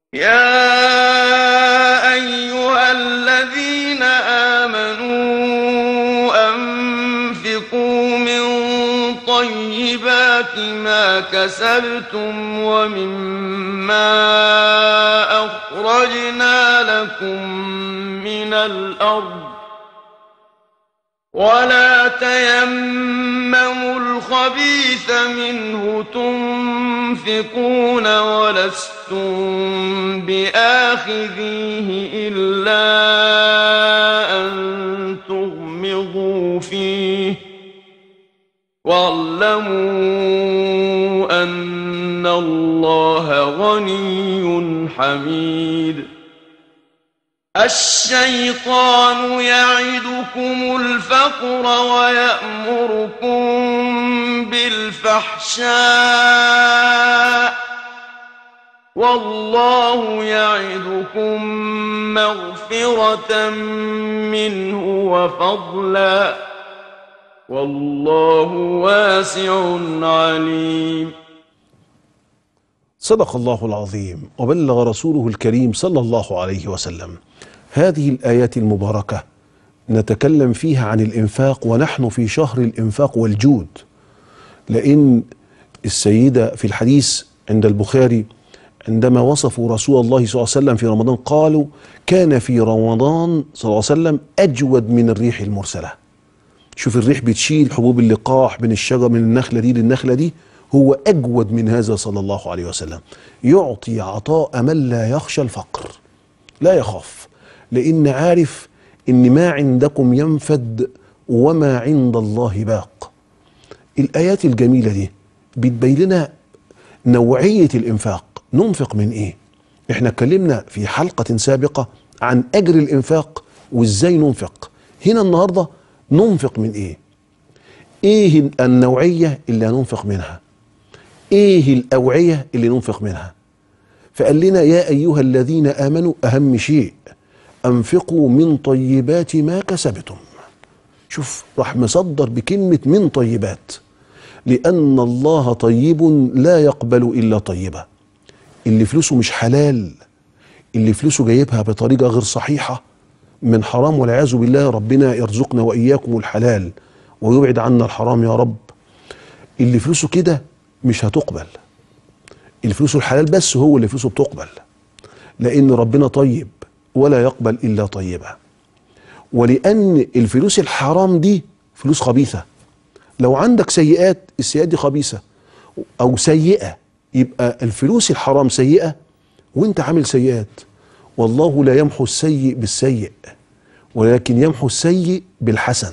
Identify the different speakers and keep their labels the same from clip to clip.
Speaker 1: يا أيها الذين آمنوا أنفقوا من طيبات ما كسبتم ومما أخرجنا لكم من الأرض ولا تيمموا الخبيث منه تنفقون ولستم بآخذيه إلا أن تغمضوا فيه واعلموا أن الله غني حميد الشيطان يعدكم الفقر ويأمركم بالفحشاء والله يعدكم مغفرة منه وفضلا والله واسع عليم
Speaker 2: صدق الله العظيم وبلغ رسوله الكريم صلى الله عليه وسلم هذه الآيات المباركة نتكلم فيها عن الإنفاق ونحن في شهر الإنفاق والجود لأن السيدة في الحديث عند البخاري عندما وصفوا رسول الله صلى الله عليه وسلم في رمضان قالوا كان في رمضان صلى الله عليه وسلم أجود من الريح المرسلة شوف الريح بتشيل حبوب اللقاح من الشجر من النخلة دي للنخلة دي هو أجود من هذا صلى الله عليه وسلم يعطي عطاء من لا يخشى الفقر لا يخاف لأن عارف إن ما عندكم ينفد وما عند الله باق الآيات الجميلة دي بتبين لنا نوعية الإنفاق ننفق من إيه إحنا اتكلمنا في حلقة سابقة عن أجر الإنفاق وإزاي ننفق هنا النهاردة ننفق من إيه إيه النوعية اللي هننفق منها إيه الأوعية اللي ننفق منها فقال لنا يا أيها الذين آمنوا أهم شيء أنفقوا من طيبات ما كسبتم شوف راح مصدر بكلمة من طيبات لأن الله طيب لا يقبل إلا طيبة اللي فلوسه مش حلال اللي فلوسه جايبها بطريقة غير صحيحة من حرام والعياذ بالله ربنا يرزقنا وإياكم الحلال ويبعد عنا الحرام يا رب اللي فلوسه كده مش هتقبل الفلوس الحلال بس هو اللي فلوسه بتقبل لأن ربنا طيب ولا يقبل إلا طيبة ولأن الفلوس الحرام دي فلوس خبيثة لو عندك سيئات السيئات دي خبيثة أو سيئة يبقى الفلوس الحرام سيئة وانت عامل سيئات والله لا يمحو السيء بالسيء ولكن يمحو السيء بالحسن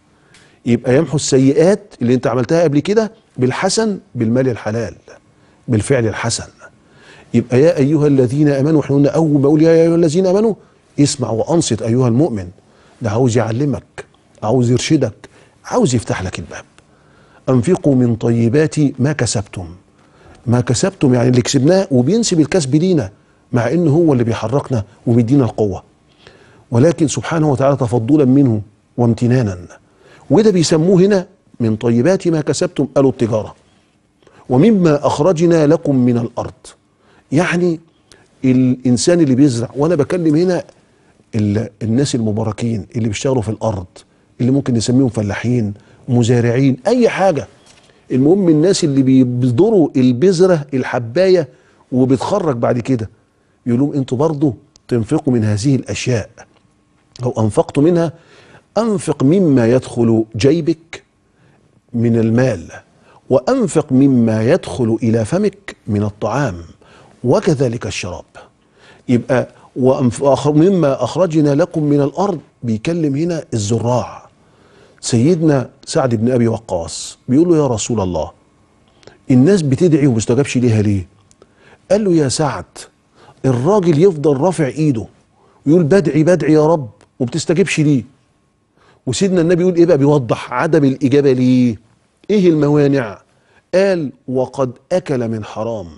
Speaker 2: يبقى يمحو السيئات اللي انت عملتها قبل كده بالحسن بالمال الحلال بالفعل الحسن يبقى يا ايها الذين امنوا احنا قلنا اول ما اقول يا ايها الذين امنوا اسمع وانصت ايها المؤمن ده عاوز يعلمك عاوز يرشدك عاوز يفتح لك الباب انفقوا من طيبات ما كسبتم ما كسبتم يعني اللي كسبناه وبينسب الكسب لينا مع انه هو اللي بيحركنا وبيدينا القوه ولكن سبحانه وتعالى تفضلا منه وامتنانا وده بيسموه هنا من طيبات ما كسبتم قالوا التجاره ومما اخرجنا لكم من الارض يعني الانسان اللي بيزرع وانا بكلم هنا ال- الناس المباركين اللي بيشتغلوا في الارض اللي ممكن نسميهم فلاحين مزارعين اي حاجه المهم الناس اللي بيبذروا البذره الحبايه وبتخرج بعد كده يقول لهم انتوا برضه تنفقوا من هذه الاشياء او انفقتوا منها انفق مما يدخل جيبك من المال وانفق مما يدخل الى فمك من الطعام وكذلك الشراب يبقى وأنف- وأخر- مما اخرجنا لكم من الارض بيكلم هنا الزراع سيدنا سعد بن ابي وقاص بيقول له يا رسول الله الناس بتدعي وما استجابش ليها ليه قال له يا سعد الراجل يفضل رافع ايده ويقول بدعي بدعي يا رب وبتستجيبش ليه وسيدنا النبي يقول ايه بقى بيوضح عدم الاجابه ليه ايه الموانع قال وقد اكل من حرام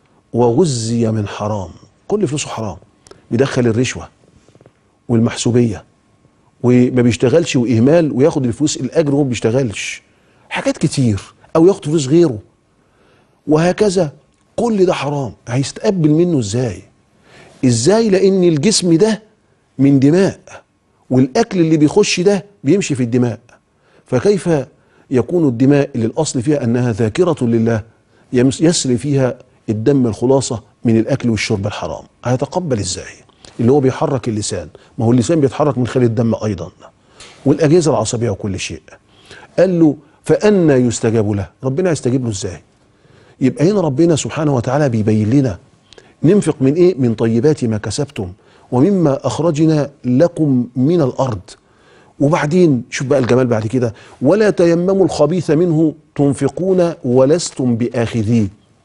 Speaker 2: وغزي من حرام كل فلوسه حرام بيدخل الرشوه والمحسوبيه وما بيشتغلش واهمال وياخد الفلوس الاجر وهو ما بيشتغلش حاجات كتير او ياخد فلوس غيره وهكذا كل ده حرام هيستقبل منه ازاي ازاي لان الجسم ده من دماء والاكل اللي بيخش ده بيمشي في الدماء فكيف يكون الدماء اللي الاصل فيها انها ذاكره لله يمس- يسري فيها الدم الخلاصه من الاكل والشرب الحرام هيتقبل ازاي اللي هو بيحرك اللسان ما هو اللسان بيتحرك من خلال الدم ايضا والاجهزه العصبيه وكل شيء قال له فأنا يستجاب له ربنا يستجيب له ازاي يبقى هنا ربنا سبحانه وتعالى بيبين لنا ننفق من ايه من طيبات ما كسبتم ومما اخرجنا لكم من الارض وبعدين شوف بقى الجمال بعد كده ولا تيمموا الخبيث منه تنفقون ولستم باخذيه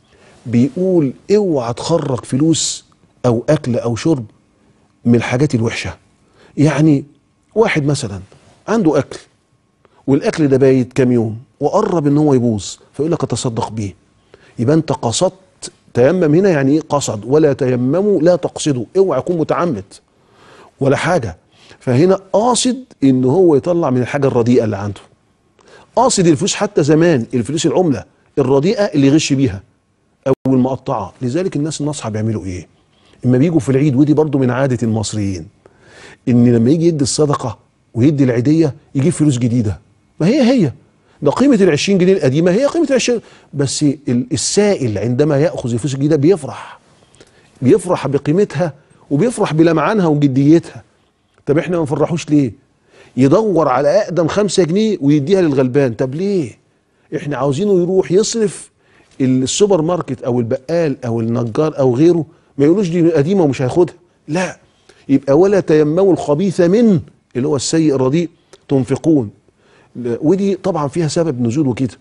Speaker 2: بيقول اوعى تخرج فلوس او اكل او شرب من الحاجات الوحشه يعني واحد مثلا عنده اكل والاكل ده بايت كام يوم وقرب ان هو يبوظ فيقول لك اتصدق بيه يبقى انت قصدت تيمم هنا يعني ايه قصد ولا تيمموا لا تقصدوا اوعى يكون متعمد ولا حاجه فهنا قاصد ان هو يطلع من الحاجه الرديئه اللي عنده قاصد الفلوس حتى زمان الفلوس العمله الرديئه اللي يغش بيها او المقطعه لذلك الناس الناصحه بيعملوا ايه اما بيجوا في العيد ودي برضو من عاده المصريين ان لما يجي يدي الصدقه ويدي العيديه يجيب فلوس جديده ما هي هي ده قيمه ال 20 جنيه القديمه هي قيمه ال 20 بس ال- السائل عندما ياخذ الفلوس الجديده بيفرح بيفرح بقيمتها وبيفرح بلمعانها وجديتها طب احنا ما نفرحوش ليه يدور على اقدم خمسة جنيه ويديها للغلبان طب ليه احنا عاوزينه يروح يصرف السوبر ماركت او البقال او النجار او غيره ما يقولوش دي قديمه ومش هياخدها لا يبقى ولا تيمموا الخبيث منه اللي هو السيء الرديء تنفقون ل- ودي طبعا فيها سبب نزول وكده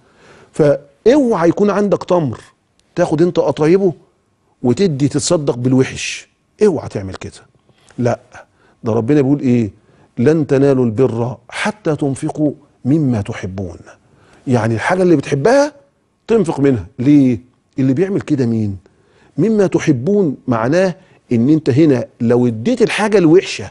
Speaker 2: فاوعى يكون عندك تمر تاخد انت قطايبه وتدي تتصدق بالوحش اوعى تعمل كده لا ده ربنا بيقول ايه لن تنالوا البر حتى تنفقوا مما تحبون يعني الحاجة اللي بتحبها تنفق منها ليه اللي بيعمل كده مين مما تحبون معناه ان انت هنا لو اديت الحاجة الوحشة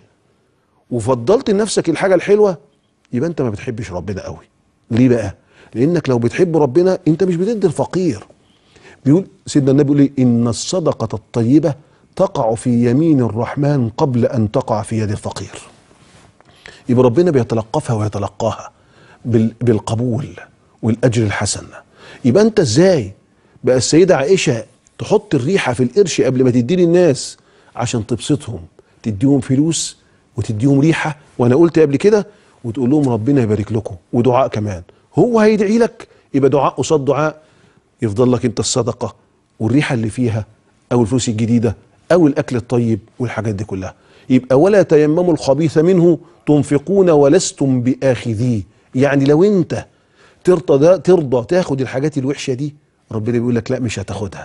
Speaker 2: وفضلت لنفسك الحاجة الحلوة يبقى انت ما بتحبش ربنا قوي ليه بقى لانك لو بتحب ربنا انت مش بتدي الفقير بيقول سيدنا النبي بيقول ايه ان الصدقه الطيبه تقع في يمين الرحمن قبل ان تقع في يد الفقير يبقى ربنا بيتلقفها ويتلقاها بال- بالقبول والاجر الحسن يبقى انت ازاي بقى السيده عائشه تحط الريحه في القرش قبل ما تدي للناس عشان تبسطهم تديهم فلوس وتديهم ريحه وانا قلت قبل كده وتقول لهم ربنا يبارك لكم ودعاء كمان هو هيدعي لك يبقى دعاء قصاد دعاء يفضل لك انت الصدقه والريحه اللي فيها او الفلوس الجديده او الاكل الطيب والحاجات دي كلها يبقى ولا تيمموا الخبيث منه تنفقون ولستم باخذيه يعني لو انت ترضى ترضى تاخد الحاجات الوحشه دي ربنا بيقول لك لا مش هتاخدها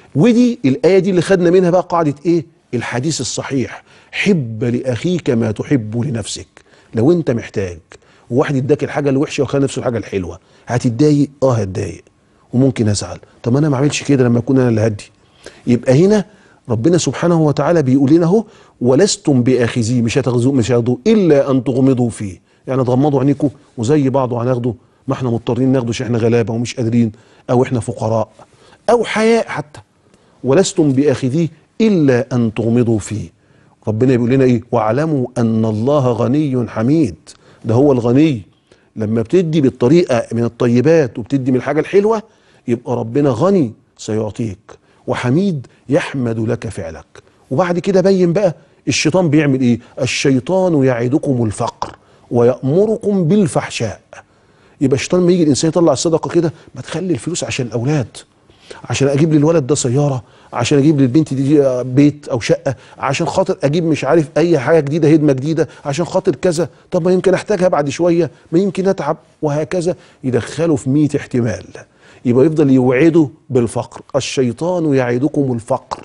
Speaker 2: ودي الايه دي اللي خدنا منها بقى قاعده ايه الحديث الصحيح حب لاخيك ما تحب لنفسك لو انت محتاج وواحد اداك الحاجه الوحشه وخد نفسه الحاجه الحلوه هتتضايق اه هتضايق وممكن ازعل طب انا ما اعملش كده لما اكون انا اللي هدي يبقى هنا ربنا سبحانه وتعالى بيقول لنا اهو ولستم باخذيه مش هتاخذوه مش هتاخذوه الا ان تغمضوا فيه يعني تغمضوا عينيكم وزي بعض هناخده ما احنا مضطرين ناخده عشان احنا غلابه ومش قادرين او احنا فقراء او حياء حتى ولستم باخذيه الا ان تغمضوا فيه ربنا بيقول لنا ايه واعلموا ان الله غني حميد ده هو الغني لما بتدي بالطريقه من الطيبات وبتدي من الحاجه الحلوه يبقى ربنا غني سيعطيك وحميد يحمد لك فعلك وبعد كده بين بقى الشيطان بيعمل ايه الشيطان يعدكم الفقر ويأمركم بالفحشاء يبقى الشيطان لما يجي الانسان يطلع الصدقه كده ما تخلي الفلوس عشان الاولاد عشان اجيب للولد ده سياره عشان اجيب للبنت دي بيت او شقه عشان خاطر اجيب مش عارف اي حاجه جديده هدمه جديده عشان خاطر كذا طب ما يمكن احتاجها بعد شويه ما يمكن اتعب وهكذا يدخله في 100 احتمال يبقى يفضل يوعده بالفقر الشيطان يعدكم الفقر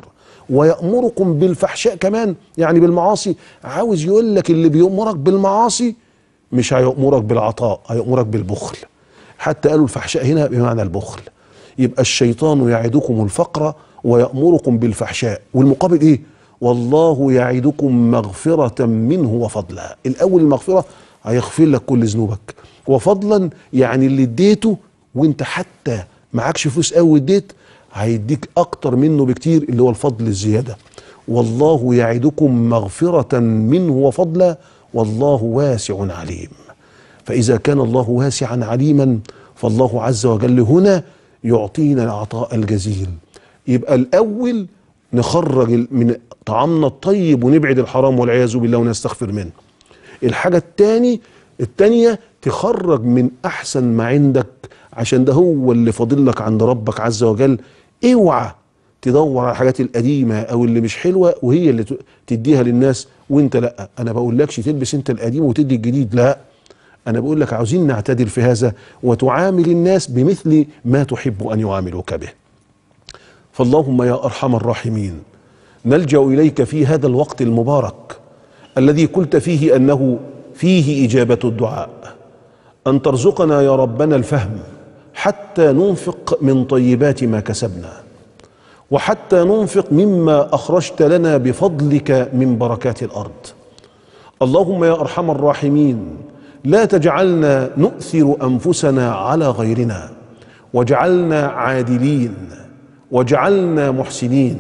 Speaker 2: ويأمركم بالفحشاء كمان يعني بالمعاصي عاوز يقول لك اللي بيأمرك بالمعاصي مش هيأمرك بالعطاء هيأمرك بالبخل حتى قالوا الفحشاء هنا بمعنى البخل يبقى الشيطان يعدكم الفقر ويأمركم بالفحشاء والمقابل ايه والله يعدكم مغفرة منه وفضلا الأول المغفرة هيغفر لك كل ذنوبك وفضلا يعني اللي اديته وانت حتى معكش فلوس قوي اديت هيديك اكتر منه بكتير اللي هو الفضل الزيادة والله يعدكم مغفرة منه وفضلا والله واسع عليم فإذا كان الله واسعا عليما فالله عز وجل هنا يعطينا العطاء الجزيل يبقى الأول نخرج من طعامنا الطيب ونبعد الحرام والعياذ بالله ونستغفر منه الحاجة التاني التانية تخرج من أحسن ما عندك عشان ده هو اللي فاضل لك عند ربك عز وجل اوعى تدور على الحاجات القديمة أو اللي مش حلوة وهي اللي ت- تديها للناس وانت لا أنا بقول لكش تلبس انت القديم وتدي الجديد لا أنا بقول لك عاوزين نعتدل في هذا وتعامل الناس بمثل ما تحب أن يعاملوك به فاللهم يا ارحم الراحمين نلجا اليك في هذا الوقت المبارك الذي قلت فيه انه فيه اجابه الدعاء ان ترزقنا يا ربنا الفهم حتى ننفق من طيبات ما كسبنا وحتى ننفق مما اخرجت لنا بفضلك من بركات الارض اللهم يا ارحم الراحمين لا تجعلنا نؤثر انفسنا على غيرنا واجعلنا عادلين واجعلنا محسنين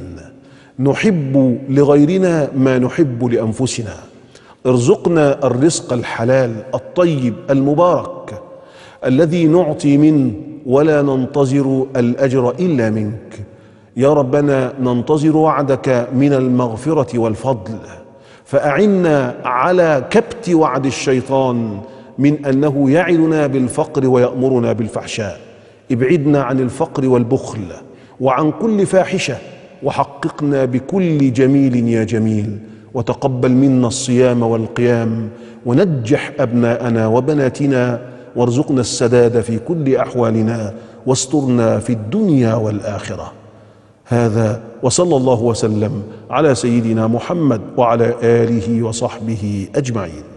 Speaker 2: نحب لغيرنا ما نحب لانفسنا ارزقنا الرزق الحلال الطيب المبارك الذي نعطي منه ولا ننتظر الاجر الا منك يا ربنا ننتظر وعدك من المغفره والفضل فاعنا على كبت وعد الشيطان من انه يعدنا بالفقر ويامرنا بالفحشاء ابعدنا عن الفقر والبخل وعن كل فاحشه وحققنا بكل جميل يا جميل وتقبل منا الصيام والقيام ونجح ابناءنا وبناتنا وارزقنا السداد في كل احوالنا واسترنا في الدنيا والاخره هذا وصلى الله وسلم على سيدنا محمد وعلى اله وصحبه اجمعين